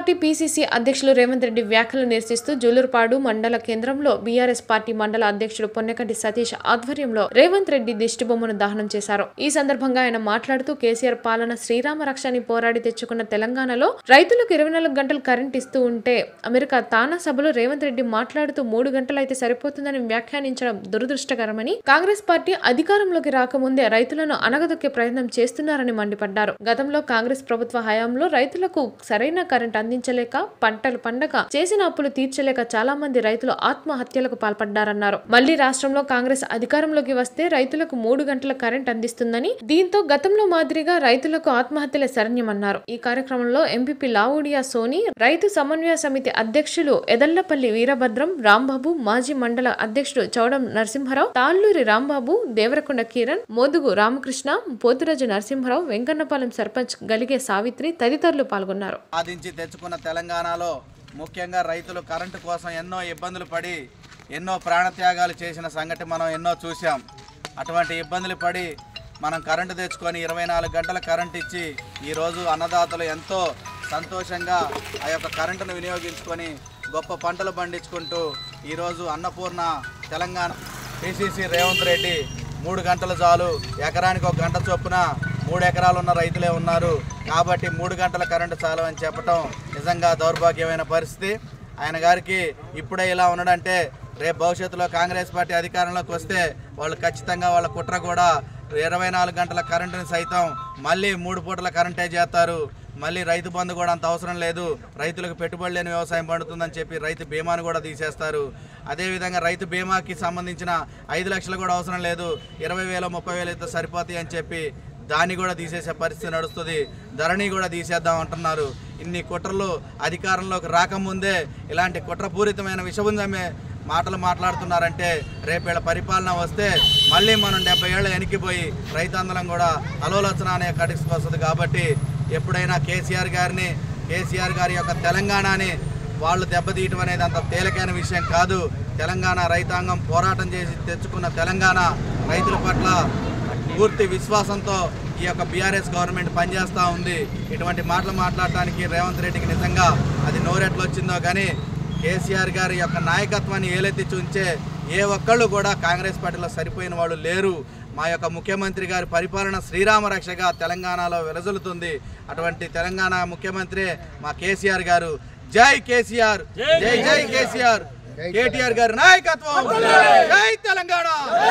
party PCC అధ్యక్షులు రేవంత్ రెడ్డి వ్యాఖ్యలు నిరసిస్తూ జూలూరుపాడు మండల కేంద్రంలో బీఆర్ఎస్ పార్టీ మండల అధ్యక్షుడు పొన్నెకంటి సతీష్ ఆధ్వర్యంలో రేవంత్ రెడ్డి దిష్టిబొమ్మను దహనం చేశారు ఈ సందర్భంగా ఆయన మాట్లాడుతూ కేసీఆర్ పాలన శ్రీరామ రక్షని పోరాడి తెచ్చుకున్న తెలంగాణలో రైతులకు ఇరవై నాలుగు గంటలు కరెంట్ ఇస్తూ ఉంటే అమెరికా తానా సభలో రేవంత్ రెడ్డి మాట్లాడుతూ మూడు గంటలు అయితే సరిపోతుందని వ్యాఖ్యానించడం దురదృష్టకరమని కాంగ్రెస్ పార్టీ అధికారంలోకి రాకముందే రైతులను అనగదొక్కే ప్రయత్నం చేస్తున్నారని మండిపడ్డారు గతంలో కాంగ్రెస్ ప్రభుత్వ హయాంలో రైతులకు సరైన కరెంట్ అందించలేక పంటలు పండగ చేసిన అప్పులు తీర్చలేక చాలా మంది రైతులు ఆత్మహత్యలకు పాల్పడ్డారన్నారు మళ్లీ రాష్ట్రంలో కాంగ్రెస్ అధికారంలోకి వస్తే రైతులకు మూడు గంటల కరెంట్ అందిస్తుందని దీంతో గతంలో మాదిరిగా రైతులకు ఆత్మహత్యలే శరణ్యమన్నారు ఈ కార్యక్రమంలో ఎంపీపీ లావుడియా సోని రైతు సమన్వయ సమితి అధ్యక్షులు ఎదళ్లపల్లి వీరభద్రం రాంబాబు మాజీ మండల అధ్యక్షుడు చౌడం నరసింహారావు తాళ్లూరి రాంబాబు దేవరకొండ కిరణ్ మోదుగు రామకృష్ణ పోతురాజు నరసింహారావు వెంకన్నపాలెం సర్పంచ్ గలిగే సావిత్రి తదితరులు పాల్గొన్నారు సాధించి తెచ్చుకున్న తెలంగాణలో ముఖ్యంగా రైతులు కరెంటు కోసం ఎన్నో ఇబ్బందులు పడి ఎన్నో ప్రాణత్యాగాలు చేసిన సంగతి మనం ఎన్నో చూసాం అటువంటి ఇబ్బందులు పడి మనం కరెంటు తెచ్చుకొని ఇరవై నాలుగు గంటల కరెంట్ ఇచ్చి ఈరోజు అన్నదాతలు ఎంతో సంతోషంగా ఆ యొక్క కరెంటును వినియోగించుకొని గొప్ప పంటలు పండించుకుంటూ ఈరోజు అన్నపూర్ణ తెలంగాణ పిసిసి రేవంత్ రెడ్డి మూడు గంటలు చాలు ఎకరానికి ఒక గంట చొప్పున మూడు ఎకరాలు ఉన్న రైతులే ఉన్నారు కాబట్టి మూడు గంటల కరెంటు చాలు అని చెప్పటం నిజంగా దౌర్భాగ్యమైన పరిస్థితి ఆయన గారికి ఇప్పుడే ఇలా ఉండడంటే రేపు భవిష్యత్తులో కాంగ్రెస్ పార్టీ అధికారంలోకి వస్తే వాళ్ళు ఖచ్చితంగా వాళ్ళ కుట్ర కూడా ఇరవై నాలుగు గంటల కరెంటుని సైతం మళ్ళీ మూడు పూటల కరెంటే చేస్తారు మళ్ళీ రైతు బంధు కూడా అంత అవసరం లేదు రైతులకు పెట్టుబడి లేని వ్యవసాయం పండుతుందని చెప్పి రైతు బీమాను కూడా తీసేస్తారు అదేవిధంగా రైతు బీమాకి సంబంధించిన ఐదు లక్షలు కూడా అవసరం లేదు ఇరవై వేలు ముప్పై వేలు అయితే సరిపోతాయి అని చెప్పి దాన్ని కూడా తీసేసే పరిస్థితి నడుస్తుంది ధరణి కూడా తీసేద్దాం అంటున్నారు ఇన్ని కుట్రలు అధికారంలోకి రాకముందే ఇలాంటి కుట్రపూరితమైన విషబుంజమే మాటలు మాట్లాడుతున్నారంటే రేపేళ్ళ పరిపాలన వస్తే మళ్ళీ మనం డెబ్బై ఏళ్ళు వెనక్కిపోయి రైతాందోళన కూడా అలోలోచన అనే కటికి వస్తుంది కాబట్టి ఎప్పుడైనా కేసీఆర్ గారిని కేసీఆర్ గారి యొక్క తెలంగాణని వాళ్ళు దెబ్బతీయటం అనేది అంత తేలికైన విషయం కాదు తెలంగాణ రైతాంగం పోరాటం చేసి తెచ్చుకున్న తెలంగాణ రైతుల పట్ల పూర్తి విశ్వాసంతో ఈ యొక్క బీఆర్ఎస్ గవర్నమెంట్ పనిచేస్తూ ఉంది ఇటువంటి మాటలు మాట్లాడటానికి రేవంత్ రెడ్డికి నిజంగా అది నోరెట్లు వచ్చిందో కానీ కేసీఆర్ గారి యొక్క నాయకత్వాన్ని ఏలెత్తి చూంచే ఏ ఒక్కళ్ళు కూడా కాంగ్రెస్ పార్టీలో సరిపోయిన వాళ్ళు లేరు మా యొక్క ముఖ్యమంత్రి గారి పరిపాలన శ్రీరామ రక్షగా తెలంగాణలో వెలజల్లుతుంది అటువంటి తెలంగాణ ముఖ్యమంత్రి మా కేసీఆర్ గారు జై కేసీఆర్ జై జై కేసీఆర్ కేటీఆర్ గారి నాయకత్వం జై తెలంగాణ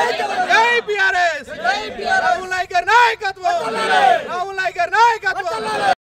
జై బీఆర్ఎస్ రాహుల్ నాయక్ గారి నాయకత్వం రాహుల్ నాయక్ గారి నాయకత్వం